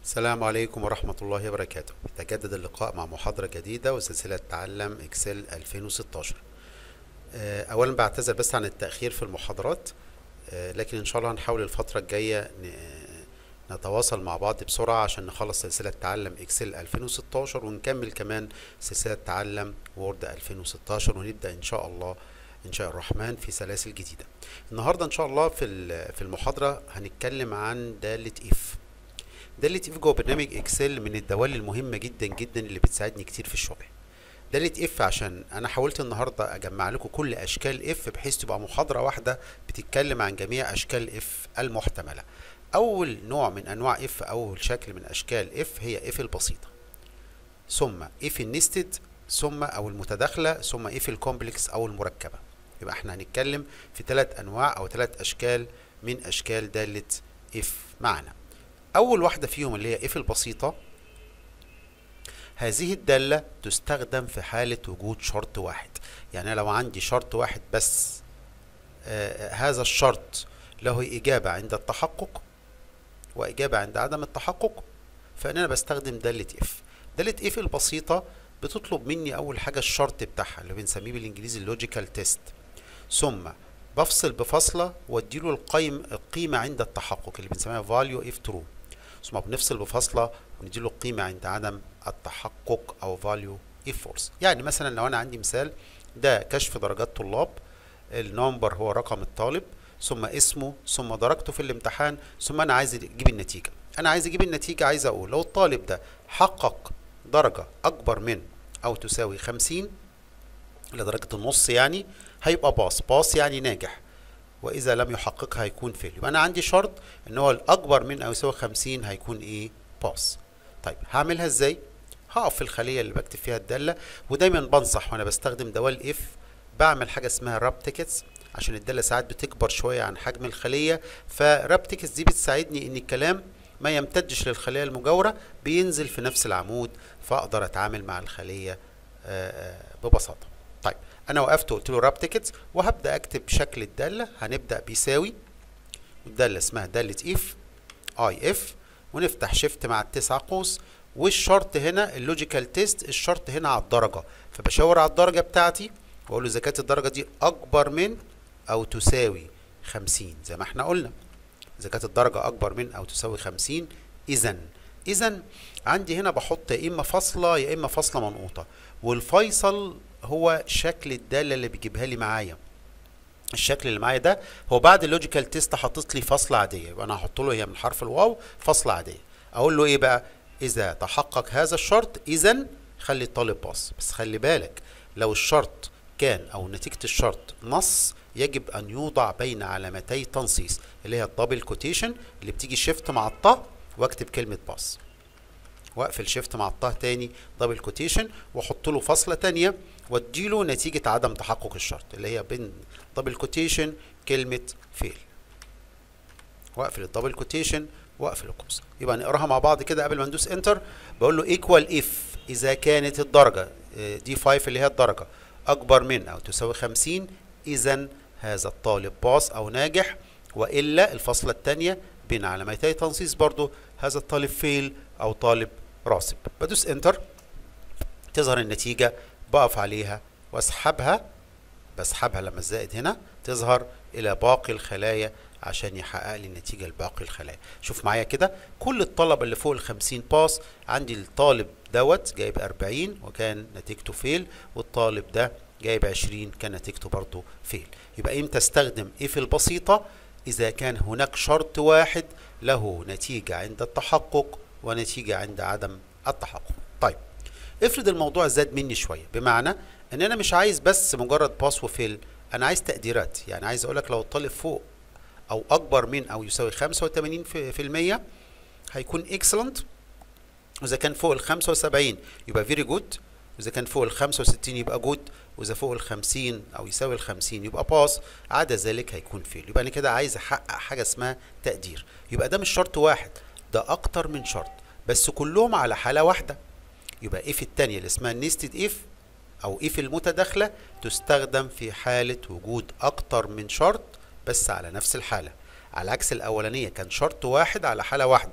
السلام عليكم ورحمة الله وبركاته تجدد اللقاء مع محاضرة جديدة وسلسلة تعلم اكسل 2016 آه، اولا بعتذر بس عن التأخير في المحاضرات آه، لكن ان شاء الله هنحاول الفترة الجاية ن- نتواصل مع بعض بسرعة عشان نخلص سلسلة تعلم اكسل 2016 ونكمل كمان سلسلة تعلم وورد 2016 ونبدأ ان شاء الله ان شاء الرحمن في سلاسل جديدة النهاردة ان شاء الله في ال- في المحاضرة هنتكلم عن دالة اف دالة اف جوه برنامج اكسل من الدوال المهمة جدا جدا اللي بتساعدني كتير في الشغل دالة اف عشان انا حاولت النهارده اجمع لكم كل اشكال اف بحيث تبقى محاضرة واحدة بتتكلم عن جميع اشكال اف المحتملة اول نوع من انواع اف اول شكل من اشكال اف هي اف البسيطة ثم اف النستد ثم او المتداخلة ثم اف الكومبلكس او المركبة يبقى احنا هنتكلم في ثلاث انواع او ثلاث اشكال من اشكال دالة اف معنا اول واحدة فيهم اللي هي اف البسيطة هذه الدالة تستخدم في حالة وجود شرط واحد يعني لو عندي شرط واحد بس آه هذا الشرط له إجابة عند التحقق وإجابة عند عدم التحقق فأنا بستخدم دالة اف دالة اف البسيطة بتطلب مني أول حاجة الشرط بتاعها اللي بنسميه بالإنجليزي اللوجيكال تيست ثم بفصل بفصلة واديله القيم القيمة عند التحقق اللي بنسميها value if true ثم بنفصل بفاصلة ونديله القيمة عند عدم التحقق أو value if false يعني مثلا لو أنا عندي مثال ده كشف درجات طلاب النمبر هو رقم الطالب ثم اسمه ثم درجته في الامتحان ثم أنا عايز أجيب النتيجة أنا عايز أجيب النتيجة عايز أقول لو الطالب ده حقق درجة أكبر من أو تساوي 50 لدرجة النص يعني هيبقى باص باص يعني ناجح واذا لم يحققها هيكون فيل يبقى انا عندي شرط ان هو الاكبر من او يساوي 50 هيكون ايه باص طيب هعملها ازاي هقف في الخليه اللي بكتب فيها الداله ودايما بنصح وانا بستخدم دوال اف بعمل حاجه اسمها راب تيكتس عشان الداله ساعات بتكبر شويه عن حجم الخليه فراب تيكتس دي بتساعدني ان الكلام ما يمتدش للخليه المجاوره بينزل في نفس العمود فاقدر اتعامل مع الخليه آه، آه، ببساطه طيب انا وقفت وقلت له راب تيكتس وهبدا اكتب شكل الداله هنبدا بيساوي والداله اسمها داله اف اي اف ونفتح شيفت مع التسعة قوس والشرط هنا اللوجيكال تيست الشرط هنا على الدرجه فبشاور على الدرجه بتاعتي واقول له اذا كانت الدرجه دي اكبر من او تساوي 50 زي ما احنا قلنا اذا كانت الدرجه اكبر من او تساوي 50 اذا اذا عندي هنا بحط يا اما فاصله يا اما فاصله منقوطه والفيصل هو شكل الداله اللي بيجيبها لي معايا الشكل اللي معايا ده هو بعد اللوجيكال تيست حاطط لي فاصله عاديه يبقى انا هحط له هي من حرف الواو فاصله عاديه اقول له ايه بقى اذا تحقق هذا الشرط اذا خلي الطالب باص بس خلي بالك لو الشرط كان او نتيجه الشرط نص يجب ان يوضع بين علامتي تنصيص اللي هي الدبل كوتيشن اللي بتيجي شيفت مع الطه واكتب كلمه باص واقفل شيفت مع الطه تاني دبل كوتيشن واحط له فاصله تانيه واديله نتيجه عدم تحقق الشرط اللي هي بين دبل كوتيشن كلمه فيل واقفل الدبل كوتيشن واقفل القوس يبقى نقراها مع بعض كده قبل ما ندوس انتر بقول له ايكوال اف اذا كانت الدرجه آه، دي 5 اللي هي الدرجه اكبر من او تساوي 50 اذا هذا الطالب باص او ناجح والا الفاصله الثانيه بين علامتي تنصيص برضو هذا الطالب فيل او طالب راسب بدوس انتر تظهر النتيجه بقف عليها واسحبها بسحبها لما الزائد هنا تظهر الى باقي الخلايا عشان يحقق لي النتيجه لباقي الخلايا شوف معايا كده كل الطلبه اللي فوق ال 50 باس عندي الطالب دوت جايب 40 وكان نتيجته فيل والطالب ده جايب 20 كان نتيجته برضه فيل يبقى امتى استخدم اف البسيطه اذا كان هناك شرط واحد له نتيجه عند التحقق ونتيجه عند عدم التحقق طيب افرض الموضوع زاد مني شويه بمعنى ان انا مش عايز بس مجرد باس وفيل انا عايز تقديرات يعني عايز اقول لك لو الطالب فوق او اكبر من او يساوي 85% في في المية هيكون اكسلنت واذا كان فوق ال 75 يبقى فيري جود واذا كان فوق ال 65 يبقى جود واذا فوق ال 50 او يساوي ال 50 يبقى باس عدا ذلك هيكون فيل يبقى انا كده عايز احقق حاجه اسمها تقدير يبقى ده مش شرط واحد ده اكتر من شرط بس كلهم على حاله واحده يبقى اف التانية اللي اسمها نيستد اف او اف المتداخله تستخدم في حاله وجود اكتر من شرط بس على نفس الحاله على عكس الاولانيه كان شرط واحد على حاله واحده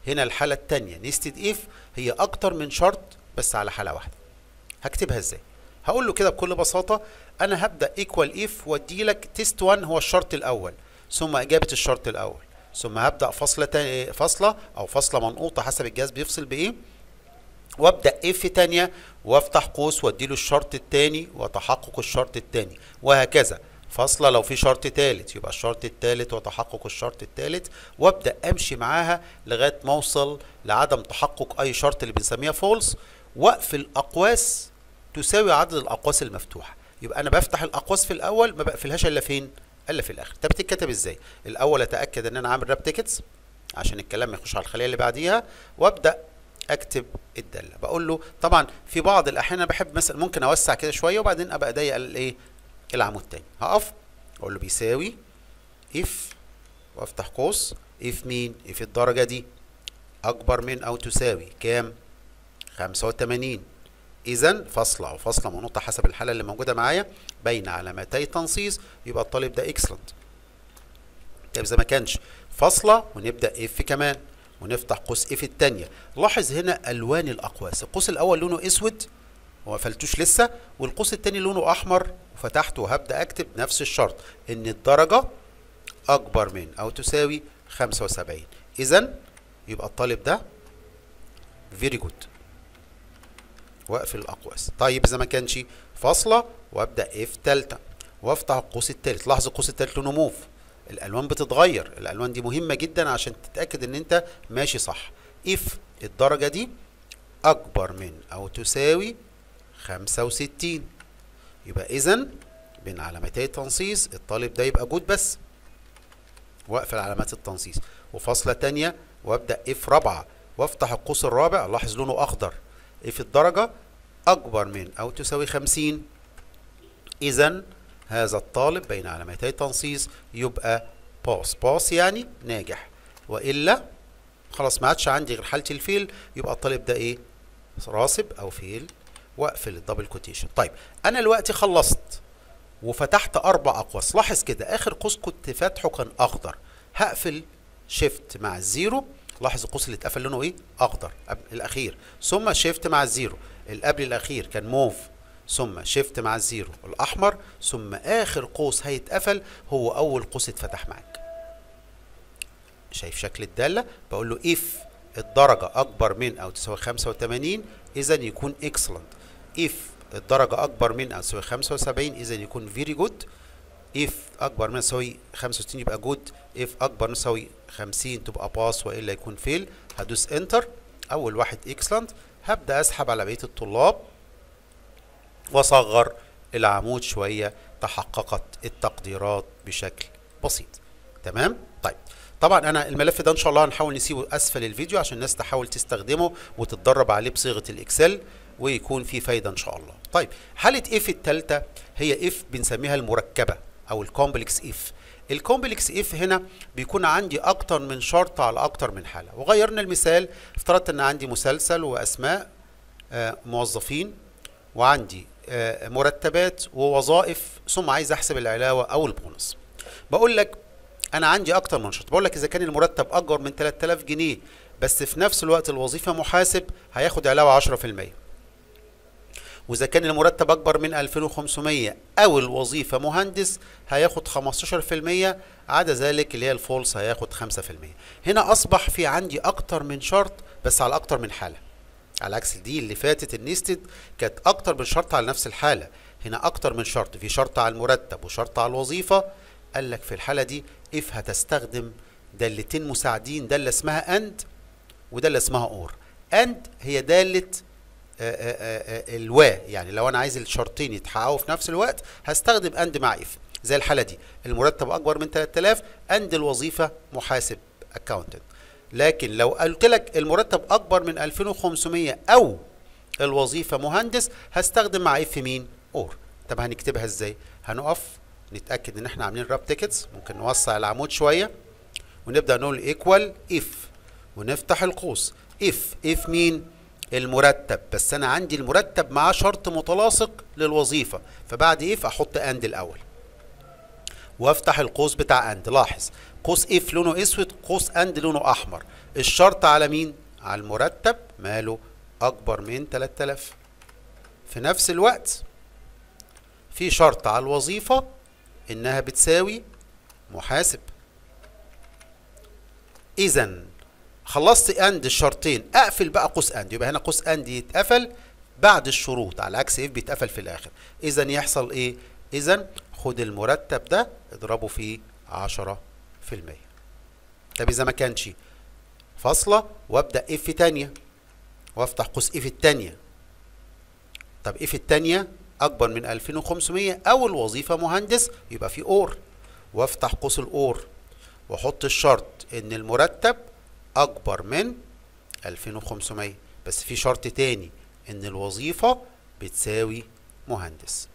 هنا الحالة التانية نيستد اف هي اكتر من شرط بس على حالة واحدة هكتبها ازاي هقول له كده بكل بساطة انا هبدأ ايكوال اف وادي لك تيست 1 هو الشرط الاول ثم اجابة الشرط الاول ثم هبدأ فاصلة تانية فاصلة او فاصلة منقوطة حسب الجهاز بيفصل بايه وابدا اف تانية وافتح قوس وادي له الشرط التاني وتحقق الشرط التاني وهكذا فاصلة لو في شرط تالت يبقى الشرط التالت وتحقق الشرط التالت وابدا امشي معاها لغايه ما اوصل لعدم تحقق اي شرط اللي بنسميها فولس واقفل الاقواس تساوي عدد الاقواس المفتوحه يبقى انا بفتح الاقواس في الاول ما بقفلهاش الا فين الا في الاخر طب بتتكتب ازاي الاول اتاكد ان انا عامل راب تيكتس عشان الكلام ما يخش على الخليه اللي بعديها وابدا اكتب الداله بقول له طبعا في بعض الاحيان انا بحب مثلا ممكن اوسع كده شويه وبعدين ابقى اضيق الايه العمود تاني هقف اقول له بيساوي اف وافتح قوس اف مين اف الدرجه دي اكبر من او تساوي كام 85 اذا فاصله او فاصله منقطه حسب الحاله اللي موجوده معايا بين علامتي تنصيص يبقى الطالب ده اكسلنت طيب اذا ما كانش فاصله ونبدا اف كمان ونفتح قوس اف الثانيه لاحظ هنا الوان الاقواس القوس الاول لونه اسود وما قفلتوش لسه والقوس الثاني لونه احمر وفتحته وهبدا اكتب نفس الشرط ان الدرجه اكبر من او تساوي 75 اذا يبقى الطالب ده فيري جود واقفل الاقواس طيب اذا ما كانش فاصله وابدا اف ثالثه وافتح القوس الثالث لاحظ القوس الثالث لونه موف الالوان بتتغير الالوان دي مهمه جدا عشان تتاكد ان انت ماشي صح اف الدرجه دي اكبر من او تساوي 65 يبقى اذا بين علامتي التنصيص الطالب ده يبقى جود بس واقفل علامات التنصيص وفاصله تانية وابدا اف رابعه وافتح القوس الرابع لاحظ لونه اخضر اف الدرجه اكبر من او تساوي 50 اذا هذا الطالب بين علامتي تنصيص يبقى باس باس يعني ناجح والا خلاص ما عادش عندي غير حاله الفيل يبقى الطالب ده ايه راسب او فيل واقفل الدبل كوتيشن طيب انا دلوقتي خلصت وفتحت اربع اقواس لاحظ كده اخر قوس كنت فاتحه كان اخضر هقفل شيفت مع الزيرو لاحظ القوس اللي اتقفل لونه ايه اخضر الاخير ثم شيفت مع الزيرو اللي قبل الاخير كان موف ثم شيفت مع الزيرو الاحمر ثم اخر قوس هيتقفل هو اول قوس اتفتح معاك شايف شكل الداله بقول له اف الدرجه اكبر من او تساوي 85 اذا يكون اكسلنت اف الدرجه اكبر من او تساوي 75 اذا يكون فيري جود اف اكبر من تساوي 65 يبقى جود اف اكبر من تساوي 50 تبقى باس والا يكون فيل هدوس انتر اول واحد اكسلنت هبدا اسحب على بقيه الطلاب واصغر العمود شويه تحققت التقديرات بشكل بسيط تمام طيب طبعا انا الملف ده ان شاء الله هنحاول نسيبه اسفل الفيديو عشان الناس تحاول تستخدمه وتتدرب عليه بصيغه الاكسل ويكون فيه فايده ان شاء الله طيب حاله اف الثالثه هي اف بنسميها المركبه او الكومبلكس اف الكومبلكس اف هنا بيكون عندي اكتر من شرط على اكتر من حاله وغيرنا المثال افترضت ان عندي مسلسل واسماء آه موظفين وعندي آه مرتبات ووظائف ثم عايز احسب العلاوه او البونص بقول لك انا عندي اكتر من شرط بقول لك اذا كان المرتب اكبر من 3000 جنيه بس في نفس الوقت الوظيفه محاسب هياخد علاوه 10% واذا كان المرتب اكبر من 2500 او الوظيفه مهندس هياخد 15% عدا ذلك اللي هي الفولس هياخد 5% هنا اصبح في عندي اكتر من شرط بس على اكتر من حاله على عكس دي اللي فاتت النيستد كانت اكتر من شرط على نفس الحاله هنا اكتر من شرط في شرط على المرتب وشرط على الوظيفه قال لك في الحاله دي اف هتستخدم دالتين مساعدين داله اسمها اند وداله اسمها اور اند هي داله الوا يعني لو انا عايز الشرطين يتحققوا في نفس الوقت هستخدم اند مع اف زي الحاله دي المرتب اكبر من 3000 اند الوظيفه محاسب اكاونتنت لكن لو قلت لك المرتب اكبر من 2500 او الوظيفه مهندس هستخدم مع اف مين اور طب هنكتبها ازاي هنقف نتاكد ان احنا عاملين راب تيكتس ممكن نوسع العمود شويه ونبدا نقول ايكوال اف ونفتح القوس اف اف مين المرتب بس انا عندي المرتب معاه شرط متلاصق للوظيفه فبعد اف احط اند الاول وافتح القوس بتاع اند لاحظ قوس اف لونه اسود قوس اند لونه احمر الشرط على مين على المرتب ماله اكبر من 3000 في نفس الوقت في شرط على الوظيفة انها بتساوي محاسب اذا خلصت اند الشرطين اقفل بقى قوس اند يبقى هنا قوس اند يتقفل بعد الشروط على عكس اف بيتقفل في الاخر اذا يحصل ايه اذا خد المرتب ده اضربه في عشرة في المية طب اذا ما كانش فاصلة وابدأ اف تانية وافتح قوس اف التانية طب اف التانية اكبر من 2500 او الوظيفة مهندس يبقى في اور وافتح قوس الاور واحط الشرط ان المرتب اكبر من 2500 بس في شرط تاني ان الوظيفة بتساوي مهندس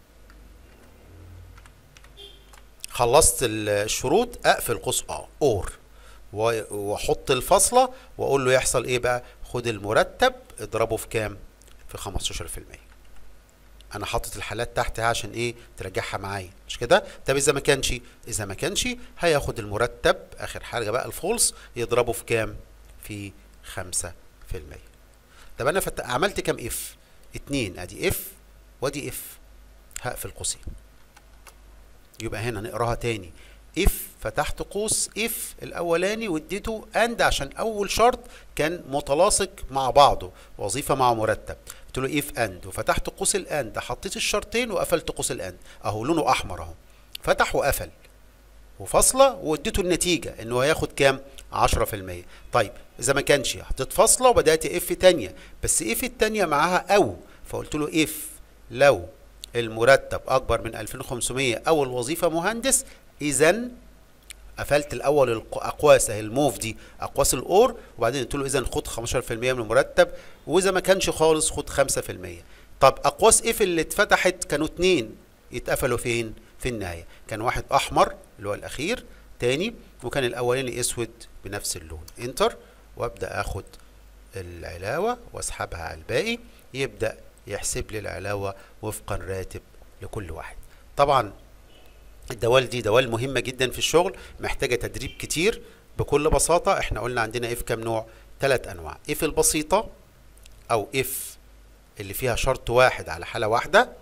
خلصت الشروط اقفل قوس اه اور واحط الفاصلة واقول له يحصل ايه بقى خد المرتب اضربه في كام في 15% انا حاطط الحالات تحت عشان ايه ترجعها معايا مش كده طب اذا ما كانش اذا ما كانش هياخد المرتب اخر حاجه بقى الفولس يضربه في كام في 5% طب انا فت... عملت كام اف اتنين ادي اف وادي اف هقفل قوسين يبقى هنا نقراها تاني اف فتحت قوس اف الاولاني واديته اند عشان اول شرط كان متلاصق مع بعضه وظيفه مع مرتب قلت له اف اند وفتحت قوس الاند حطيت الشرطين وقفلت قوس الاند اهو لونه احمر اهو فتح وقفل وفاصله واديته النتيجه انه هياخد كام 10% طيب اذا ما كانش حطيت فاصله وبدات اف تانية بس اف التانية معاها او فقلت له اف لو المرتب اكبر من 2500 او الوظيفه مهندس اذا قفلت الاول الاقواس اهي الموف دي اقواس الاور وبعدين قلت له اذا خد 15% من المرتب واذا ما كانش خالص خد 5% طب اقواس اف اللي اتفتحت كانوا اتنين يتقفلوا فين في النهايه كان واحد احمر اللي هو الاخير تاني وكان الاولاني اسود بنفس اللون انتر وابدا اخد العلاوه واسحبها على الباقي يبدا يحسب لي العلاوه وفقا راتب لكل واحد طبعا الدوال دي دوال مهمة جدا في الشغل محتاجة تدريب كتير بكل بساطة احنا قلنا عندنا اف كام نوع ثلاث انواع اف البسيطة او اف اللي فيها شرط واحد على حالة واحدة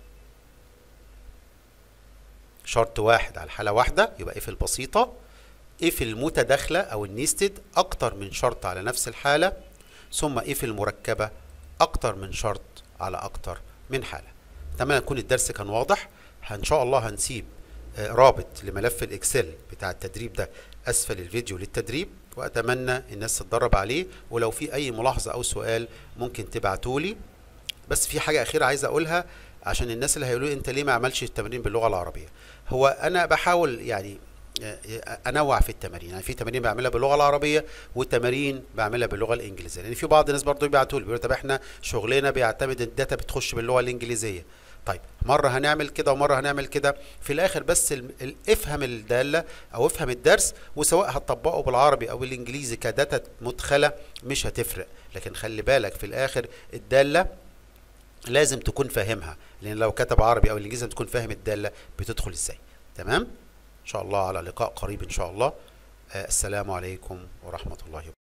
شرط واحد على حالة واحدة يبقى اف البسيطة اف المتداخلة او النيستد اكتر من شرط على نفس الحالة ثم اف المركبة اكتر من شرط على اكتر من حالة اتمنى يكون الدرس كان واضح ان شاء الله هنسيب رابط لملف الاكسل بتاع التدريب ده اسفل الفيديو للتدريب واتمنى الناس تتدرب عليه ولو في اي ملاحظه او سؤال ممكن تبعتولي بس في حاجه اخيره عايز اقولها عشان الناس اللي هيقولوا انت ليه ما عملش التمرين باللغه العربيه هو انا بحاول يعني انوع في التمارين يعني في تمارين بعملها باللغه العربيه وتمارين بعملها باللغه الانجليزيه لان يعني في بعض الناس برضه بيبعتوا لي بيقولوا طب احنا شغلنا بيعتمد الداتا بتخش باللغه الانجليزيه طيب مرة هنعمل كده ومرة هنعمل كده في الآخر بس افهم الدالة أو افهم الدرس وسواء هتطبقه بالعربي أو بالإنجليزي كداتا مدخلة مش هتفرق لكن خلي بالك في الآخر الدالة لازم تكون فاهمها لأن لو كتب عربي أو إنجليزي تكون فاهم الدالة بتدخل إزاي تمام إن شاء الله على لقاء قريب إن شاء الله آه السلام عليكم ورحمة الله وبركاته